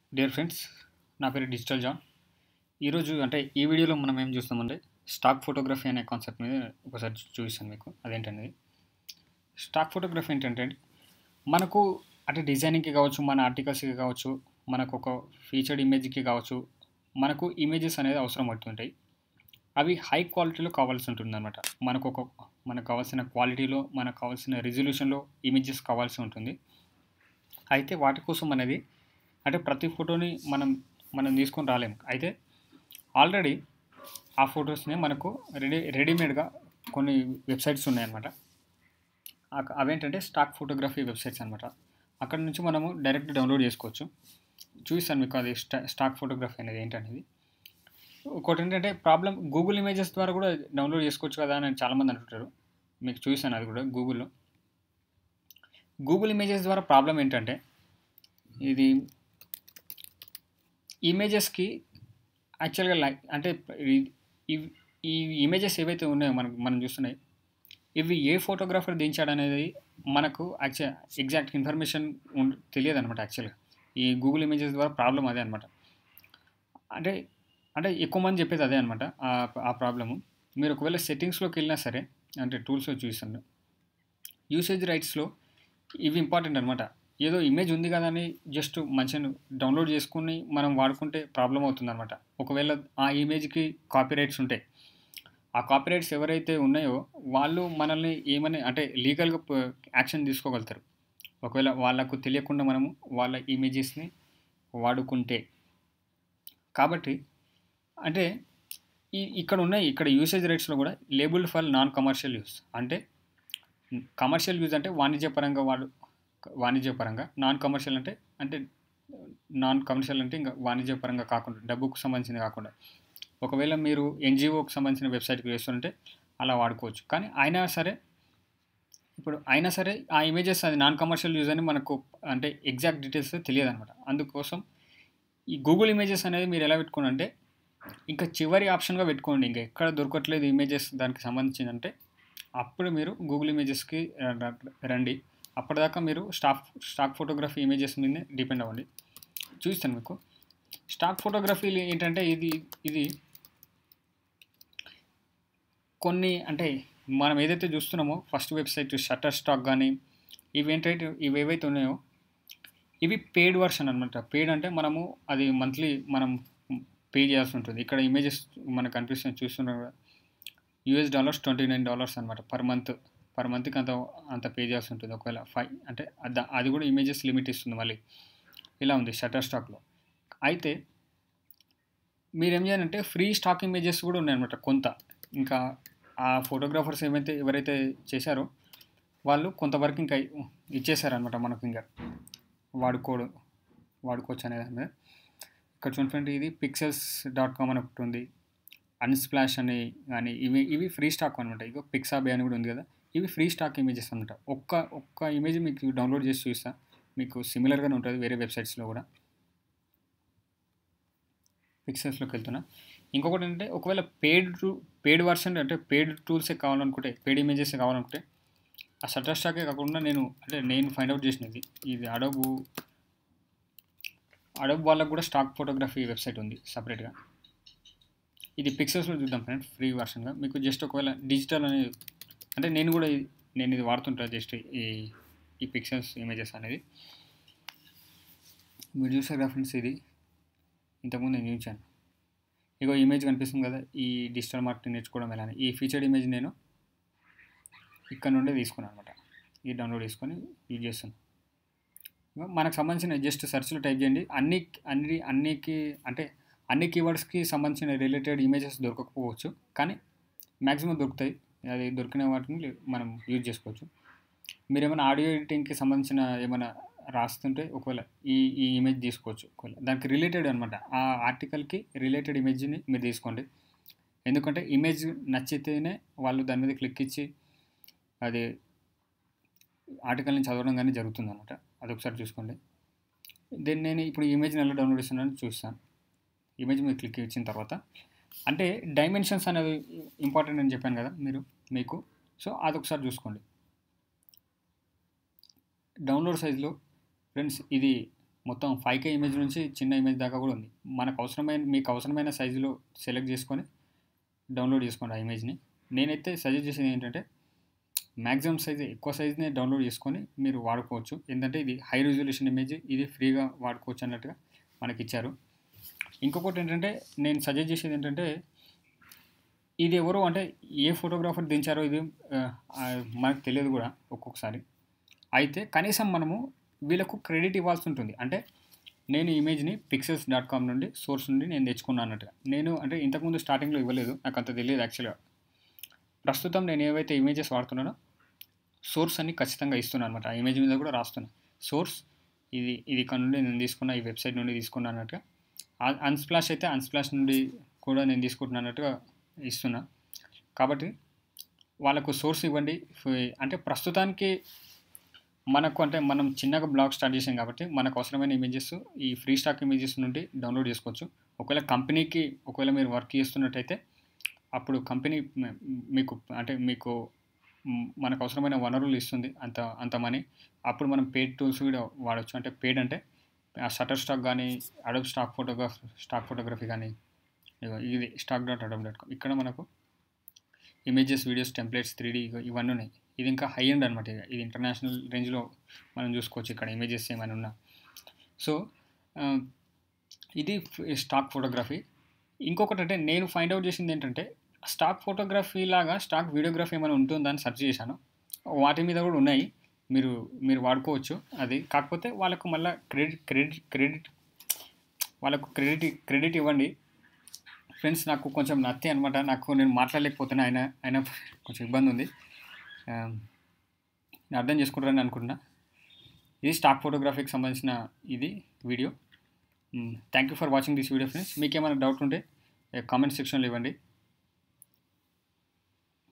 Dear friends నా పేరు digital John ఈరోజు అంటే ఈ వీడియోలో మనం ఏం చూస్తామంటే స్టాక్ ఫోటోగ్రఫీ అనే కాన్సెప్ట్ మీద ఒకసారి చూ- చూపిస్తాను మీకు అదేంటనేది స్టాక్ ఫోటోగ్రఫీ ఏంటంటే మనకు అంటే డిజైనింగ్కి కావచ్చు మన ఆర్టికల్స్కి కావచ్చు మనకు ఒక ఫీచర్డ్ ఇమేజ్కి కావచ్చు మనకు ఇమేజెస్ అనేది అవసరం అవుతుంటాయి అవి హై క్వాలిటీలో కావాల్సి ఉంటుంది అనమాట మనకు ఒక మనకు కావాల్సిన క్వాలిటీలో మనకు కావాల్సిన రిజల్యూషన్లో ఇమేజెస్ కావాల్సి ఉంటుంది అయితే వాటి కోసం అనేది అంటే ప్రతి ఫోటోని మనం మనం తీసుకొని రాలేము అయితే ఆల్రెడీ ఆ ఫొటోస్ని మనకు రెడీ రెడీమేడ్గా కొన్ని వెబ్సైట్స్ ఉన్నాయన్నమాట ఆ- అవేంటంటే స్టాక్ ఫోటోగ్రఫీ వెబ్సైట్స్ అనమాట అక్కడ నుంచి మనము డైరెక్ట్ డౌన్లోడ్ చేసుకోవచ్చు చూపిస్తాను మీకు అది స్టా స్టాక్ ఫోటోగ్రఫీ అనేది ఏంటనేది ఒకటి ఏంటంటే ప్రాబ్లం గూగుల్ ఇమేజెస్ ద్వారా కూడా డౌన్లోడ్ చేసుకోవచ్చు కదా అని చాలామంది అంటుంటారు మీకు చూసాను అది కూడా గూగుల్లో గూగుల్ ఇమేజెస్ ద్వారా ప్రాబ్లం ఏంటంటే ఇది ఇమేజెస్కి యాక్చువల్గా లైక్ అంటే ఈ- ఇవి- ఈ ఇమేజెస్ ఏవైతే ఉన్నాయో మనం మనం చూస్తున్నాయి ఇవి ఏ ఫోటోగ్రాఫర్ దించాడు అనేది మనకు యాక్చువల్ ఎగ్జాక్ట్ ఇన్ఫర్మేషన్ తెలియదు అనమాట యాక్చువల్గా ఈ గూగుల్ ఇమేజెస్ ద్వారా ప్రాబ్లం అదే అనమాట అంటే అంటే ఎక్కువ మంది చెప్పేది అదే అనమాట ఆ ప్రాబ్లము మీరు ఒకవేళ సెట్టింగ్స్లోకి వెళ్ళినా సరే అంటే టూల్స్లో చూస్తాను యూసేజ్ రైట్స్లో ఇవి ఇంపార్టెంట్ అనమాట ఏదో ఇమేజ్ ఉంది కదా అని జస్ట్ మంచిగా డౌన్లోడ్ చేసుకుని మనం వాడుకుంటే ప్రాబ్లం అవుతుంది అనమాట ఒకవేళ ఆ ఇమేజ్కి కాపీ రైట్స్ ఉంటాయి ఆ కాపీ రైట్స్ ఎవరైతే ఉన్నాయో వాళ్ళు మనల్ని ఏమని అంటే లీగల్గా యాక్షన్ తీసుకోగలుగుతారు ఒకవేళ వాళ్ళకు తెలియకుండా మనము వాళ్ళ ఇమేజెస్ని వాడుకుంటే కాబట్టి అంటే ఈ ఇక్కడ ఉన్నాయి ఇక్కడ యూసేజ్ రైట్స్లో కూడా label for non commercial use అంటే కమర్షియల్ యూజ్ అంటే వాణిజ్యపరంగా వాడు వాణిజ్యపరంగా నాన్ కమర్షియల్ అంటే అంటే నాన్ కమర్షియల్ అంటే ఇంకా వాణిజ్యపరంగా కాకుండా డబ్బుకు సంబంధించింది కాకుండా ఒకవేళ మీరు ఎన్జిఓకి సంబంధించిన వెబ్సైట్కి వేస్తుంటే అలా వాడుకోవచ్చు కానీ అయినా సరే ఇప్పుడు అయినా సరే ఆ ఇమేజెస్ అది నాన్ కమర్షియల్ యూజ్ అని మనకు అంటే ఎగ్జాక్ట్ డీటెయిల్స్ తెలియదు అనమాట అందుకోసం ఈ గూగుల్ ఇమేజెస్ అనేది మీరు ఎలా పెట్టుకోండి అంటే ఇంకా చివరి ఆప్షన్గా పెట్టుకోండి ఇంకా ఎక్కడ దొరకట్లేదు ఇమేజెస్ దానికి సంబంధించిందంటే అప్పుడు మీరు గూగుల్ ఇమేజెస్కి రండి అప్పటిదాకా మీరు స్టాక్ స్టాక్ ఫోటోగ్రఫీ ఇమేజెస్ మీదనే డిపెండ్ అవ్వండి చూస్తాను మీకు స్టాక్ ఫోటోగ్రఫీ ఏంటంటే ఇది ఇది కొన్ని అంటే మనం ఏదైతే చూస్తున్నామో ఫస్ట్ వెబ్సైట్ షట్టర్ స్టాక్ కానీ ఇవి ఏంటంటే ఇవి ఏవైతే ఉన్నాయో ఇవి పెయిడ్ వర్షన్ అనమాట పెయిడ్ అంటే మనము అది మంత్లీ మనం పే చేయాల్సి ఉంటుంది ఇక్కడ ఇమేజెస్ మనకు కనిపిస్తుంది చూస్తున్నారు కదా US dollars twenty nine dollars అనమాట పర్ మంత్ పర్ మంత్కి అంత అంత పే చేయాల్సి ఉంటుంది ఒకవేళ ఫైవ్ అంటే అద- అది కూడా ఇమేజెస్ లిమిట్ ఇస్తుంది మళ్ళీ ఇలా ఉంది షటర్ స్టాక్లో అయితే మీరేం చేయాలంటే ఫ్రీ స్టాక్ ఇమేజెస్ కూడా ఉన్నాయన్నమాట కొంత ఇంకా ఆ ఫోటోగ్రాఫర్స్ ఏమైతే ఎవరైతే చేశారో వాళ్ళు కొంతవరకు ఇంకా ఇచ్చేసారనమాట మనకు ఇంకా వాడుకోడు వాడుకోవచ్చు అనేది దాని మీద ఇక్కడ చూడండి ఇది పిక్సెల్స్ డాట్ కామ్ అని ఒకటి ఉంది అన్స్ప్లాష్ అని కానీ ఇవి ఇవి ఫ్రీ స్టాక్ అనమాట ఇగో పిక్సాబే అని కూడా ఉంది కదా ఇవి ఫ్రీ స్టాక్ ఇమేజెస్ అనమాట ఒక్క ఒక్క ఇమేజ్ మీకు డౌన్లోడ్ చేసి చూస్తా మీకు సిమిలర్గానే ఉంటుంది వేరే వెబ్సైట్స్లో కూడా పిక్సెల్స్లోకి వెళ్తున్నా ఇంకొకటి ఏంటంటే ఒకవేళ పెయిడ్ పెయిడ్ వర్షన్ అంటే పెయిడ్ టూల్సే కావాలనుకుంటే పెయిడ్ ఇమేజెస్ కావాలనుకుంటే ఆ షటర్ స్టాకే కాకుండా నేను అంటే నేను ఫైండ్ అవుట్ చేసినది ఇది అడోబు అడోబ్ వాళ్ళకు కూడా స్టాక్ ఫోటోగ్రఫీ వెబ్సైట్ ఉంది సపరేట్గా ఇది పిక్సెల్స్లో చూద్దాం ఫ్రెండ్ ఫ్రీ వర్షన్గా మీకు జస్ట్ ఒకవేళ డిజిటల్ అని అంటే నేను కూడా ఇది- నేను ఇది వాడుతుంటా జస్ట్ ఈ ఈ పిక్సెల్స్ ఇమేజెస్ అనేది మీరు చూసారు కదా ఫ్రెండ్స్ ఇది ఇంతకుముందు నేను చూపించాను ఇగో ఇమేజ్ కనిపిస్తుంది కదా ఈ డిజిటల్ మార్కెటింగ్ నేర్చుకోవడం ఎలా అని. ఈ ఫీచర్డ్ ఇమేజ్ నేను ఇక్కడ నుండే తీసుకున్నాను అనమాట ఇది డౌన్లోడ్ చేసుకొని యూజ్ చేస్తాను ఇగో మనకు సంబంధించిన జస్ట్ సెర్చ్లో టైప్ చేయండి అన్ని అన్ని అన్నికి అంటే అన్ని కీవర్డ్స్కి సంబంధించిన రిలేటెడ్ ఇమేజెస్ దొరకకపోవచ్చు కానీ మ్యాక్సిమం దొరుకుతాయి అది దొరికిన వాటిని మనం యూజ్ చేసుకోవచ్చు మీరు ఏమైనా ఆడియో ఎడిటింగ్కి సంబంధించిన ఏమైనా రాస్తుంటే ఒకవేళ ఈ ఈ ఇమేజ్ తీసుకోవచ్చు ఒకవేళ దానికి రిలేటెడ్ అనమాట ఆ ఆర్టికల్కి రిలేటెడ్ ఇమేజ్ని మీరు తీసుకోండి ఎందుకంటే ఇమేజ్ నచ్చితేనే వాళ్ళు దాని మీద క్లిక్ ఇచ్చి అది ఆర్టికల్ని చదవడం కానీ జరుగుతుంది అనమాట అది ఒకసారి చూసుకోండి దెన్ నేను ఇప్పుడు ఈ ఇమేజ్ని ఎలా డౌన్లోడ్ చేస్తున్నాను చూస్తాను ఇమేజ్ మీద క్లిక్ ఇచ్చిన తర్వాత అంటే డైమెన్షన్స్ అనేది ఇంపార్టెంట్ అని చెప్పాను కదా మీరు మీకు సో అదొకసారి చూసుకోండి డౌన్లోడ్ సైజులో ఫ్రెండ్స్ ఇది మొత్తం ఫైవ్ కే ఇమేజ్ నుంచి చిన్న ఇమేజ్ దాకా కూడా ఉంది మనకు అవసరమైన మీకు అవసరమైన సైజులో సెలెక్ట్ చేసుకొని డౌన్లోడ్ చేసుకోండి ఆ ఇమేజ్ని నేనైతే సజెస్ట్ చేసేది ఏంటంటే మ్యాక్సిమం సైజ్ ఎక్కువ సైజ్నే డౌన్లోడ్ చేసుకొని మీరు వాడుకోవచ్చు ఏంటంటే ఇది హై రిజల్యూషన్ ఇమేజ్ ఇది ఫ్రీగా వాడుకోవచ్చు అన్నట్టుగా మనకి ఇచ్చారు ఇంకొకటి ఏంటంటే నేను సజెస్ట్ చేసేది ఏంటంటే ఇది ఎవరు అంటే ఏ ఫోటోగ్రాఫర్ దించారో ఇది ఆ, ఆ, మనకు తెలియదు కూడా ఒక్కొక్కసారి అయితే కనీసం మనము వీళ్ళకు క్రెడిట్ ఇవ్వాల్సి ఉంటుంది అంటే నేను ఈ ఇమేజ్ని పిక్సెల్స్ డాట్ కామ్ నుండి సోర్స్ నుండి నేను తెచ్చుకున్నాను అన్నట్టుగా నేను అంటే ఇంతకుముందు స్టార్టింగ్లో ఇవ్వలేదు నాకు అంత తెలియదు యాక్చువల్గా ప్రస్తుతం నేను ఏవైతే ఇమేజెస్ వాడుతున్నానో సోర్స్ అన్ని ఖచ్చితంగా ఇస్తున్నాను అనమాట ఆ ఇమేజ్ మీద కూడా రాస్తున్నా సోర్స్ ఇది ఇది ఇక్కడ నుండి నేను తీసుకున్న ఈ వెబ్సైట్ నుండి తీసుకున్నా అన్నట్టుగా అన్స్ప్లాష్ అయితే అన్స్ప్లాష్ నుండి కూడా నేను తీసుకుంటున్నా అన్నట్టుగా ఇస్తున్నా కాబట్టి వాళ్ళకు సోర్స్ ఇవ్వండి ఫ- అంటే ప్రస్తుతానికి మనకు అంటే మనం చిన్నగా బ్లాగ్ స్టార్ట్ చేసాం కాబట్టి మనకు అవసరమైన ఇమేజెస్ ఈ ఫ్రీ స్టాక్ ఇమేజెస్ నుండి డౌన్లోడ్ చేసుకోవచ్చు ఒకవేళ కంపెనీకి ఒకవేళ మీరు వర్క్ చేస్తున్నట్టయితే అప్పుడు కంపెనీ మ- మీకు అంటే మీకు మ్, మనకు అవసరమైన వనరులు ఇస్తుంది అంత అంత మనీ అప్పుడు మనం పేడ్ టూల్స్ కూడా వాడచ్చు అంటే పేడ్ అంటే ఆ షటర్ స్టాక్ కానీ Adobe stock photograph stock photography కానీ ఇగో ఇది stock dot Adobe dot com ఇక్కడ మనకు ఇమేజెస్ వీడియోస్ టెంప్లెట్స్ త్రీ ఇవన్నీ ఉన్నాయి ఇది ఇంకా హై ఎండ్ అనమాట ఇక ఇది ఇంటర్నేషనల్ రేంజ్లో మనం చూసుకోవచ్చు ఇక్కడ ఇమేజెస్ ఏమైనా ఉన్నా సో ఆ, ఇది స్టాక్ ఫోటోగ్రఫీ ఇంకొకటి అంటే నేను ఫైండ్ అవుట్ చేసింది ఏంటంటే స్టాక్ ఫోటోగ్రఫీ లాగా స్టాక్ వీడియోగ్రఫీ ఏమైనా ఉంటుందా అని సెర్చ్ చేశాను వాటి మీద కూడా ఉన్నాయి మీరు మీరు వాడుకోవచ్చు అది కాకపోతే వాళ్ళకు మళ్ళీ క్రెడిట్ క్రెడిట్ క్రెడిట్ వాళ్ళకు క్రెడిట్ క్రెడిట్ ఇవ్వండి ఫ్రెండ్స్ నాకు కొంచెం నత్తి అనమాట నాకు నేను మాట్లాడలేకపోతున్నా ఆయన ఆయన కొంచెం ఇబ్బంది ఉంది ఆ, నేను అర్థం చేసుకుంటారని అనుకుంటున్నా ఇది స్టాక్ ఫోటోగ్రఫీకి సంబంధించిన ఇది video thank you for watching this video friends మీకు ఏమైనా డౌట్ ఉంటే కామెంట్ సెక్షన్లో ఇవ్వండి